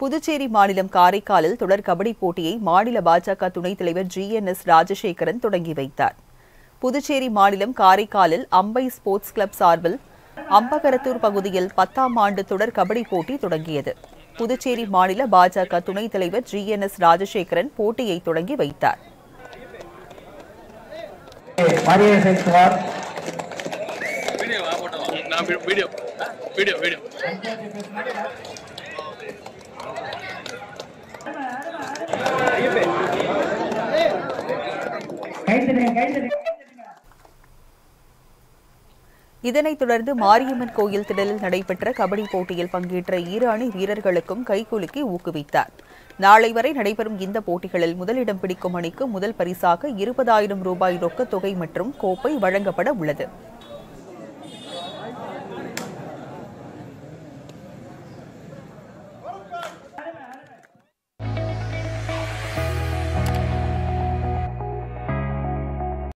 புதுச்சேரி மாநிலம் காரைக்காலில் தொடர் கபடி போட்டியை மாநில பாஜக துணைத் தலைவர் ஜி என் எஸ் ராஜசேகரன் தொடங்கி வைத்தார் புதுச்சேரி மாநிலம் காரைக்காலில் அம்பை ஸ்போர்ட்ஸ் கிளப் சார்பில் அம்பகரத்தூர் பகுதியில் பத்தாம் ஆண்டு தொடர் கபடி போட்டி தொடங்கியது புதுச்சேரி மாநில பாஜக துணைத் தலைவர் ஜி என் எஸ் ராஜசேகரன் போட்டியை தொடங்கி வைத்தார் மரியா செல்குமார் வீடியோ போட்டோம் நான் வீடியோ வீடியோ வீடியோ கைத்தறி கைத்தறி இதனைத் தொடர்ந்து மாரியம்மன் கோயில் திடலில் நடைபெற்ற கபடி போட்டியில் பங்கேற்ற இரு அணி வீரர்களுக்கும் கைகுலுக்கி ஊக்குவித்தார் நாளை வரை நடைபெறும் இந்த போட்டிகளில் முதலிடம் பிடிக்கும் அணிக்கு முதல் பரிசாக இருபதாயிரம் ரூபாய் ரொக்கத் தொகை மற்றும் கோப்பை வழங்கப்பட உள்ளது